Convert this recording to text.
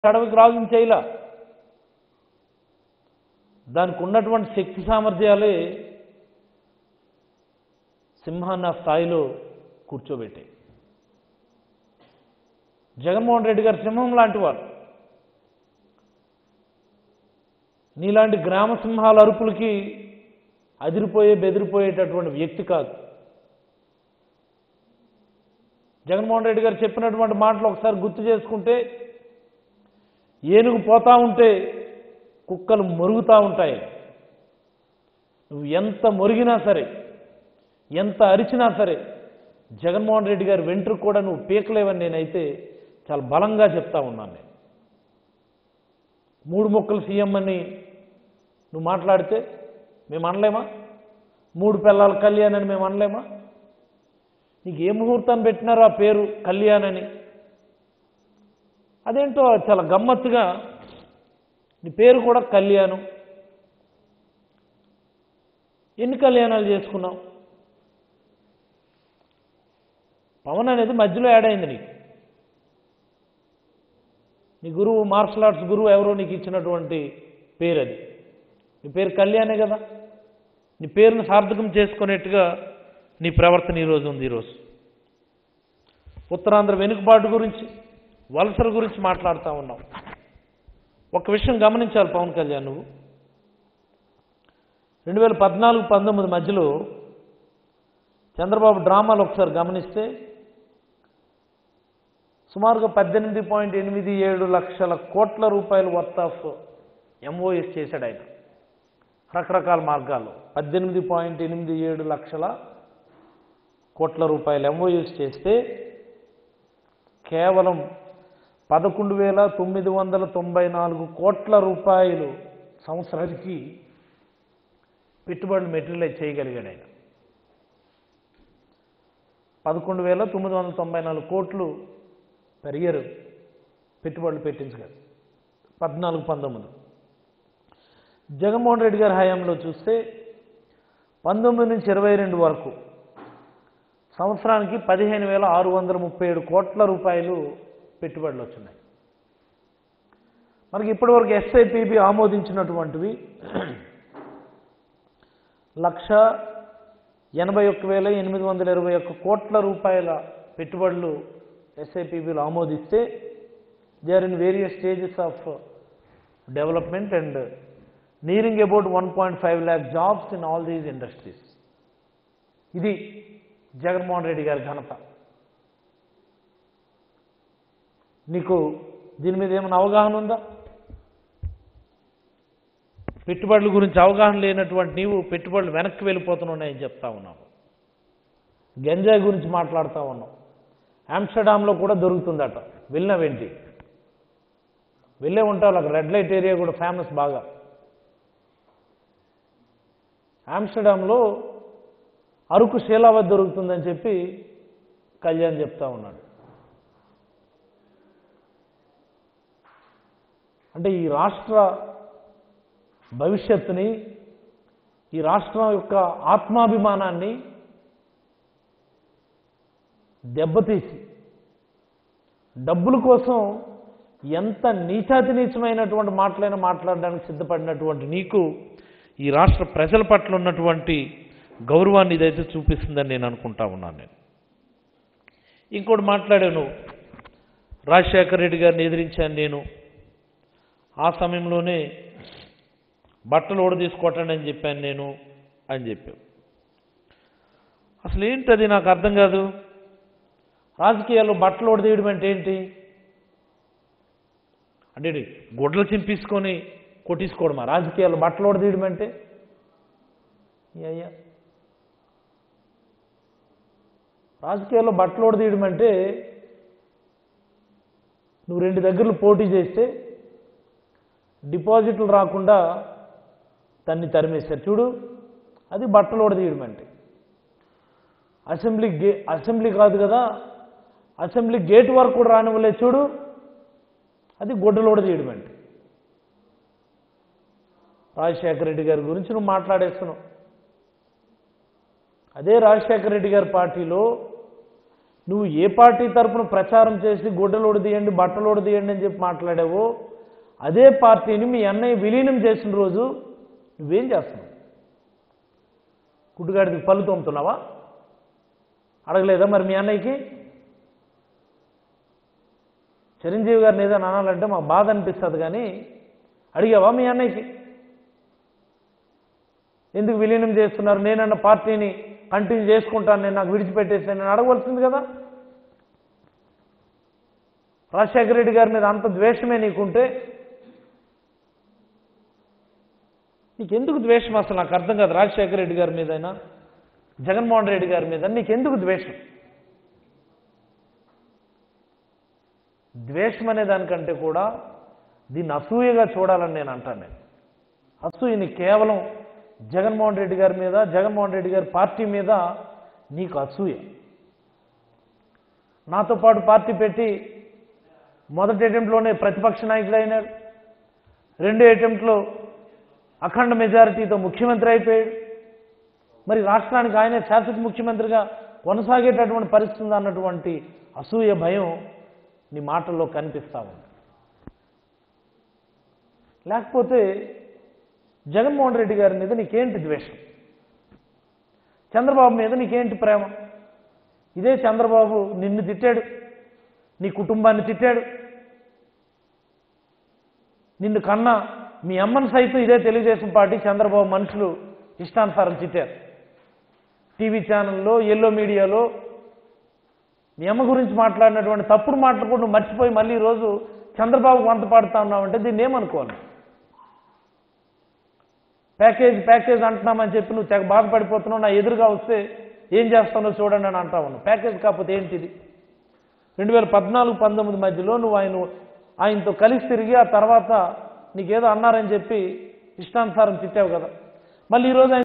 అడవికి రాజుని చేయలా దానికి ఉన్నటువంటి శక్తి సామర్థ్యాలే సింహాన్ని ఆ స్థాయిలో కూర్చోబెట్టాయి జగన్మోహన్ రెడ్డి గారు సింహం లాంటి వారు నీలాంటి గ్రామ సింహాల అరుపులకి అదిరిపోయే బెదిరిపోయేటటువంటి వ్యక్తి కాదు జగన్మోహన్ రెడ్డి గారు చెప్పినటువంటి మాటలు ఒకసారి గుర్తు చేసుకుంటే ఏనుగు పోతా ఉంటే కుక్కలు మొరుగుతూ ఉంటాయి నువ్వు ఎంత మొరిగినా సరే ఎంత అరిచినా సరే జగన్మోహన్ రెడ్డి గారి వెంట్రుకు కూడా నువ్వు పీకలేవని నేనైతే చాలా బలంగా చెప్తా ఉన్నాను నేను మూడు మొక్కలు సీఎం అని నువ్వు మాట్లాడితే మేము అనలేమా మూడు పిల్లల కళ్యాణ్ అని మేము అనలేమా నీకు ఏ ముహూర్తాన్ని పెట్టినారో ఆ పేరు కళ్యాణ్ అని అదేంటో చాలా గమ్మత్తుగా నీ పేరు కూడా కళ్యాణం ఎన్ని కళ్యాణాలు చేసుకున్నావు పవన్ అనేది మధ్యలో యాడ్ అయింది నీకు నీ గురువు మార్షల్ ఆర్ట్స్ గురువు ఎవరో నీకు ఇచ్చినటువంటి పేరు అది నీ పేరు కళ్యాణే కదా నీ పేరును సార్థకం చేసుకునేట్టుగా నీ ప్రవర్తన ఈరోజు ఉంది ఈరోజు ఉత్తరాంధ్ర వెనుకబాటు గురించి వలసల గురించి మాట్లాడుతూ ఉన్నావు ఒక విషయం గమనించాలి పవన్ కళ్యాణ్ నువ్వు రెండు వేల పద్నాలుగు పంతొమ్మిది మధ్యలో చంద్రబాబు డ్రామాలు ఒకసారి గమనిస్తే సుమారుగా పద్దెనిమిది పాయింట్ ఎనిమిది ఏడు లక్షల కోట్ల రూపాయల వర్త్ ఆఫ్ ఎంఓఎస్ చేశాడు ఆయన రకరకాల మార్గాల్లో పద్దెనిమిది పాయింట్ ఎనిమిది ఏడు లక్షల కోట్ల రూపాయలు ఎంఓఎస్ చేస్తే కేవలం పదకొండు వేల తొమ్మిది వందల తొంభై నాలుగు కోట్ల రూపాయలు సంవత్సరానికి పెట్టుబడులు మెటీరియలైజ్ చేయగలిగాడు ఆయన పదకొండు వేల తొమ్మిది వందల తొంభై నాలుగు కోట్లు పెర్ ఇయర్ పెట్టుబడులు పెట్టించగలరు పద్నాలుగు పంతొమ్మిది జగన్మోహన్ రెడ్డి గారి హయాంలో చూస్తే పంతొమ్మిది నుంచి ఇరవై రెండు వరకు సంవత్సరానికి పదిహేను వేల ఆరు వందల ముప్పై ఏడు కోట్ల రూపాయలు పెట్టుబడులు వచ్చినాయి మనకి ఇప్పటివరకు ఎస్ఐపిబి ఆమోదించినటువంటివి లక్ష ఎనభై ఒక్క వేల ఎనిమిది వందల ఇరవై ఒక్క కోట్ల రూపాయల పెట్టుబడులు ఎస్ఐపిబిలు ఆమోదిస్తే they are in various stages of development and nearing about one point five lakh jobs in all these industries ఇది జగన్మోహన్ రెడ్డి గారి ఘనత నీకు దీని మీద ఏమైనా అవగాహన ఉందా పెట్టుబడుల గురించి అవగాహన లేనటువంటి నీవు పెట్టుబడులు వెనక్కి వెళ్ళిపోతున్నాయని చెప్తా ఉన్నావు గంజాయి గురించి మాట్లాడుతూ ఉన్నావు ఆమ్స్టర్డామ్లో కూడా దొరుకుతుందట వెళ్ళినవేంటి వెళ్ళే ఉంటావు అక్కడ రెడ్ లైట్ ఏరియా కూడా ఫేమస్ బాగా ఆమ్స్టర్డామ్లో అరకు శీలావతి దొరుకుతుందని చెప్పి కళ్యాణ్ చెప్తా ఉన్నాడు అంటే ఈ రాష్ట్ర భవిష్యత్తుని ఈ రాష్ట్రం యొక్క ఆత్మాభిమానాన్ని దెబ్బతీసి డబ్బుల కోసం ఎంత నీచాతి నీచమైనటువంటి మాటలైనా మాట్లాడడానికి సిద్ధపడినటువంటి నీకు ఈ రాష్ట్ర ప్రజల పట్ల ఉన్నటువంటి గౌరవాన్ని ఇదైతే చూపిస్తుందని నేను అనుకుంటా ఉన్నాను నేను ఇంకోటి మాట్లాడాను నువ్వు రాజశేఖర రెడ్డి గారిని ఎదిరించాను నేను ఆ సమయంలోనే బట్టలు ఓడ తీసుకోవటండి అని చెప్పాను నేను అని చెప్పావు అసలు ఏంటది నాకు అర్థం కాదు రాజకీయాల్లో బట్టలు ఓడదీయడం అంటే ఏంటి అంటే ఏంటి? గుడ్డలు చింపేసుకొని కొట్టించుకోవడమా రాజకీయాల్లో బట్టలు ఓడదీయడం అంటే ఏ అయ్యా రాజకీయాల్లో బట్టలు ఓడదీయడం అంటే నువ్వు రెండు దగ్గరలు పోటీ చేస్తే డిపాజిట్లు రాకుండా తన్ని తరిమేశారు చూడు అది బట్టలు ఓడదీయడం అంటే అసెంబ్లీ గే అసెంబ్లీ కాదు కదా అసెంబ్లీ గేట్ వరకు కూడా రానివ్వలేదు చూడు అది గొడ్డలోడ తీయడం అంటే రాజశేఖర రెడ్డి గారి గురించి నువ్వు మాట్లాడేస్తున్నావు అదే రాజశేఖర రెడ్డి గారి పార్టీలో నువ్వు ఏ పార్టీ తరపున ప్రచారం చేసి గుడ్డలోడు తీయండి బట్టలోడు తీయండి అని చెప్పి మాట్లాడావో అదే పార్టీని మీ అన్నయ్య విలీనం చేసిన రోజు నువ్వేం చేస్తున్నావు గుడ్డుగాడికి పళ్ళు తోముతున్నావా అడగలేదా మరి మీ అన్నయ్యకి చిరంజీవి గారిని ఏదైనా అనాలంటే మాకు బాధ అనిపిస్తుంది కానీ అడిగావా మీ అన్నయ్యకి ఎందుకు విలీనం చేస్తున్నారు నేనన్న పార్టీని కంటిన్యూ చేసుకుంటాను నేను నాకు విడిచిపెట్టేసాను నేను అడగవలసింది కదా రాజశేఖర రెడ్డి గారి మీద అంత ద్వేషమే నీకుంటే నీకెందుకు ద్వేషం అసలు నాకు అర్థం కాదు రాజశేఖర రెడ్డి గారి మీదైనా జగన్మోహన్ రెడ్డి గారి మీద నీకెందుకు ద్వేషం ద్వేషం అనే దానికంటే కూడా దీన్ని అసూయగా చూడాలని నేను అంటాను నేను అసూయని కేవలం జగన్మోహన్ రెడ్డి గారి మీద జగన్మోహన్ రెడ్డి గారి పార్టీ మీద నీకు అసూయ నాతో పాటు పార్టీ పెట్టి మొదటి అటెంప్ట్లోనే ప్రతిపక్ష నాయకుడు అయినాడు రెండో అటెంప్ట్లో అఖండ మెజారిటీతో ముఖ్యమంత్రి అయిపోయాడు మరి రాష్ట్రానికి ఆయనే శాశ్వత ముఖ్యమంత్రిగా కొనసాగేటటువంటి పరిస్థితి ఉంది అన్నటువంటి అసూయ భయం నీ మాటల్లో కనిపిస్తా ఉంది లేకపోతే జగన్మోహన్ రెడ్డి గారి మీద నీకేంటి ద్వేషం చంద్రబాబు మీద నీకేంటి ప్రేమ ఇదే చంద్రబాబు నిన్ను తిట్టాడు నీ కుటుంబాన్ని తిట్టాడు నిన్ను కన్నా మీ అమ్మని సైతం ఇదే తెలుగుదేశం పార్టీ చంద్రబాబు మనుషులు ఇష్టానుసారం తిట్టారు టీవీ ఛానల్లో ఎల్లో మీడియాలో మీ అమ్మ గురించి మాట్లాడినటువంటి తప్పుడు మాటలు కూడా నువ్వు మర్చిపోయి మళ్ళీ ఈరోజు చంద్రబాబు వంత పాడుతా ఉన్నావంటే దీన్ని ఏమనుకోవాలి ప్యాకేజ్ ప్యాకేజ్ అంటున్నామని చెప్పి నువ్వు తెగ బాధపడిపోతున్నావు నా ఎదురుగా వస్తే ఏం చేస్తానో చూడండి అని అంటా ఉన్నావు ప్యాకేజ్ కాకపోతే ఏంటిది రెండు వేల పద్నాలుగు పంతొమ్మిది మధ్యలో నువ్వు ఆయన ఆయనతో కలిసి తిరిగి ఆ తర్వాత నీకేదో అన్నారని చెప్పి ఇష్టానుసారం తిట్టావు కదా మళ్ళీ ఈరోజు ఆయన